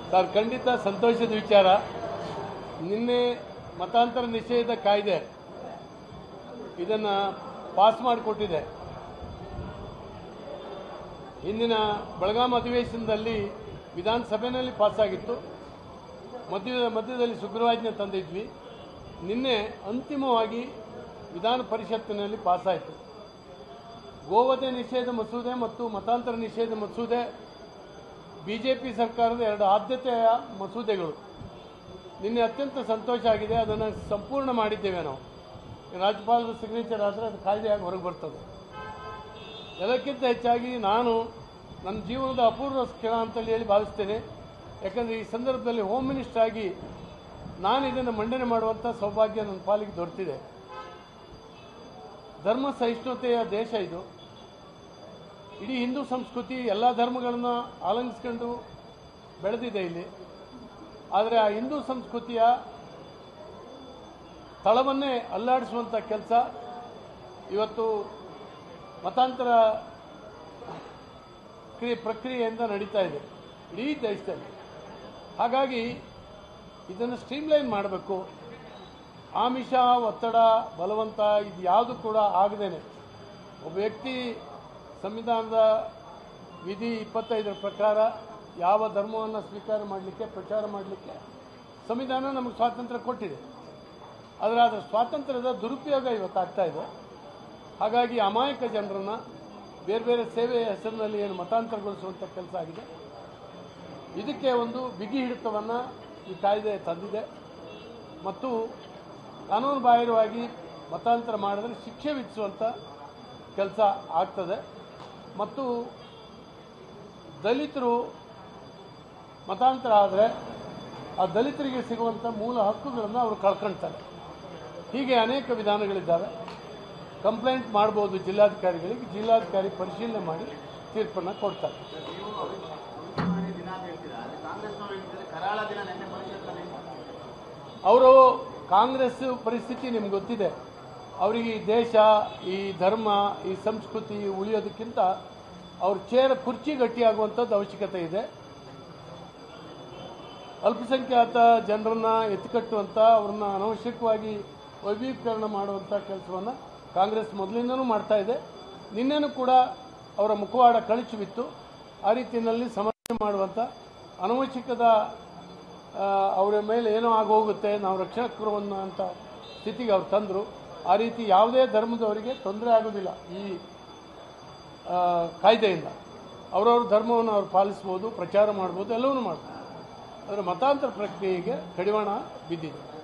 sir ಖಂಡಿತ ಸಂತೋಷದ ವಿಚಾರ ನಿನ್ನೆ ಮತಾಂತರ ನಿಷೇಧ ಕಾಯ್ದೆ ಇದನ್ನು ಪಾಸ್ ಮಾಡಿಕೊಟ್ಟಿದೆ ಹಿಂದಿನ ಬೆಳಗಾಂ ಅಧಿವೇಶನದಲ್ಲಿ ವಿಧಾನಸಭೆಯಲ್ಲಿ ಪಾಸಾಗಿತ್ತು ಮಧ್ಯ ಮಧ್ಯದಲ್ಲಿ ಸುಗ್ರೀವಾಜ್ಞೆ ತಂದಿದ್ವಿ ನಿನ್ನೆ ಅಂತಿಮವಾಗಿ ವಿಧಾನ ಪರಿಷತ್ತಿನಲ್ಲಿ ಪಾಸಾಯಿತು ಗೋವಧೆ ನಿಷೇಧ ಮಸೂದೆ ಮತ್ತು ಮತಾಂತರ ನಿಷೇಧ ಮಸೂದೆ ಬಿಜೆಪಿ ಸರ್ಕಾರದ ಎರಡು ಆದ್ಯತೆಯ ಮಸೂದೆಗಳು ನಿನ್ನೆ ಅತ್ಯಂತ ಸಂತೋಷ ಆಗಿದೆ ಅದನ್ನು ಸಂಪೂರ್ಣ ಮಾಡಿದ್ದೇವೆ ನಾವು ರಾಜ್ಯಪಾಲರ ಸಿಗ್ನೇಚರ್ ಆದರೆ ಅದು ಕಾಯ್ದೆಯಾಗಿ ಹೊರಗೆ ಬರ್ತದೆ ಎಲ್ಲಕ್ಕಿಂತ ಹೆಚ್ಚಾಗಿ ನಾನು ನನ್ನ ಜೀವನದ ಅಪೂರ್ವ ಕ್ಷಣ ಅಂತೇಳಿ ಹೇಳಿ ಭಾವಿಸ್ತೇನೆ ಯಾಕಂದರೆ ಈ ಸಂದರ್ಭದಲ್ಲಿ ಹೋಮ್ ಮಿನಿಸ್ಟರ್ ಆಗಿ ನಾನು ಇದನ್ನು ಮಂಡನೆ ಮಾಡುವಂಥ ಸೌಭಾಗ್ಯ ನನ್ನ ಪಾಲಿಗೆ ದೊರೆತಿದೆ ಧರ್ಮ ಸಹಿಷ್ಣುತೆಯ ದೇಶ ಇದು ಇಡೀ ಹಿಂದೂ ಸಂಸ್ಕೃತಿ ಎಲ್ಲ ಧರ್ಮಗಳನ್ನು ಆಲಂಗಿಸ್ಕೊಂಡು ಬೆಳೆದಿದೆ ಇಲ್ಲಿ ಆದರೆ ಆ ಹಿಂದೂ ಸಂಸ್ಕೃತಿಯ ತಳವನ್ನೇ ಅಲ್ಲಾಡಿಸುವಂಥ ಕೆಲಸ ಇವತ್ತು ಮತಾಂತರ ಕ್ರಿಯೆ ಪ್ರಕ್ರಿಯೆಯಿಂದ ನಡೀತಾ ಇದೆ ಇಡೀ ದೇಶದಲ್ಲಿ ಹಾಗಾಗಿ ಇದನ್ನು ಸ್ಟ್ರೀಮ್ಲೈನ್ ಮಾಡಬೇಕು ಆಮಿಷ ಒತ್ತಡ ಬಲವಂತ ಇದು ಯಾವುದು ಕೂಡ ಆಗದೇನೆ ಒಬ್ಬ ವ್ಯಕ್ತಿ ಸಂವಿಧಾನದ ವಿಧಿ ಇಪ್ಪತ್ತೈದರ ಪ್ರಕಾರ ಯಾವ ಧರ್ಮವನ್ನು ಸ್ವೀಕಾರ ಮಾಡಲಿಕ್ಕೆ ಪ್ರಚಾರ ಮಾಡಲಿಕ್ಕೆ ಸಂವಿಧಾನ ನಮಗೆ ಸ್ವಾತಂತ್ರ್ಯ ಕೊಟ್ಟಿದೆ ಆದರೆ ಅದರ ಸ್ವಾತಂತ್ರ್ಯದ ದುರುಪಯೋಗ ಇವತ್ತಾಗ್ತಾ ಇದೆ ಹಾಗಾಗಿ ಅಮಾಯಕ ಜನರನ್ನು ಬೇರೆ ಬೇರೆ ಸೇವೆಯ ಹೆಸರಿನಲ್ಲಿ ಏನು ಮತಾಂತರಗೊಳಿಸುವಂಥ ಕೆಲಸ ಆಗಿದೆ ಇದಕ್ಕೆ ಒಂದು ಬಿಗಿ ಹಿಡಿತವನ್ನು ಈ ಕಾಯ್ದೆ ತಂದಿದೆ ಮತ್ತು ಕಾನೂನು ಬಾಹಿರವಾಗಿ ಮತಾಂತರ ಮಾಡಿದ್ರೆ ಶಿಕ್ಷೆ ವಿಧಿಸುವಂಥ ಕೆಲಸ ಆಗ್ತದೆ ಮತ್ತು ದಲಿತರು ಮತಾಂತರ ಆದರೆ ಆ ದಲಿತರಿಗೆ ಸಿಗುವಂಥ ಮೂಲ ಹಕ್ಕುಗಳನ್ನು ಅವರು ಕಳ್ಕೊಳ್ತಾರೆ ಹೀಗೆ ಅನೇಕ ವಿಧಾನಗಳಿದ್ದಾವೆ ಕಂಪ್ಲೇಂಟ್ ಮಾಡ್ಬೋದು ಜಿಲ್ಲಾಧಿಕಾರಿಗಳಿಗೆ ಜಿಲ್ಲಾಧಿಕಾರಿ ಪರಿಶೀಲನೆ ಮಾಡಿ ತೀರ್ಪನ್ನು ಕೊಡ್ತಾರೆ ದಿನ ಅಂತ ಹೇಳ್ತೀರಾ ಅಲ್ಲಿ ಕಾಂಗ್ರೆಸ್ನವರು ಹೇಳ್ತಿದ್ದಾರೆ ಕರಾಳ ದಿನ ನಿನ್ನೆ ಪರಿಷತ್ನಲ್ಲಿ ಅವರು ಕಾಂಗ್ರೆಸ್ ಪರಿಸ್ಥಿತಿ ನಿಮ್ಗೆ ಗೊತ್ತಿದೆ ಅವರಿಗೆ ಈ ದೇಶ ಈ ಧರ್ಮ ಈ ಸಂಸ್ಕೃತಿ ಉಳಿಯೋದಕ್ಕಿಂತ ಅವ್ರ ಚೇರ್ ಕುರ್ಚಿ ಗಟ್ಟಿಯಾಗುವಂಥದ್ದು ಅವಶ್ಯಕತೆ ಇದೆ ಅಲ್ಪಸಂಖ್ಯಾತ ಜನರನ್ನ ಎತ್ತಿಕಟ್ಟುವಂಥ ಅವ್ರನ್ನ ಅನವಶ್ಯಕವಾಗಿ ವೈಭೀಕರಣ ಮಾಡುವಂಥ ಕೆಲಸವನ್ನು ಕಾಂಗ್ರೆಸ್ ಮೊದಲಿಂದನೂ ಮಾಡ್ತಾ ಇದೆ ನಿನ್ನೆನೂ ಕೂಡ ಅವರ ಮುಖವಾಡ ಕಳಚಿ ಬಿತ್ತು ಆ ರೀತಿಯಲ್ಲಿ ಸಮಸ್ಯೆ ಮಾಡುವಂಥ ಅನವಶ್ಯಕದ ಆ, ಅವರ ಮೇಲೆ ಏನೋ ಆಗೋಗುತ್ತೆ ನಾವು ರಕ್ಷಕರವನ್ನು ಅಂತ ಸ್ಥಿತಿಗೆ ಅವ್ರು ತಂದರು ಆ ರೀತಿ ಯಾವುದೇ ಧರ್ಮದವರಿಗೆ ತೊಂದರೆ ಆಗೋದಿಲ್ಲ ಈ ಆ, ಕಾಯ್ದೆಯಿಂದ ಅವರವ್ರ ಧರ್ಮವನ್ನು ಅವ್ರು ಪಾಲಿಸ್ಬೋದು ಪ್ರಚಾರ ಮಾಡ್ಬೋದು ಎಲ್ಲವನ್ನೂ ಮಾಡ್ಬೋದು ಆದರೆ ಮತಾಂತರ ಪ್ರಕ್ರಿಯೆಗೆ ಕಡಿವಾಣ ಬಿದ್ದಿದೆ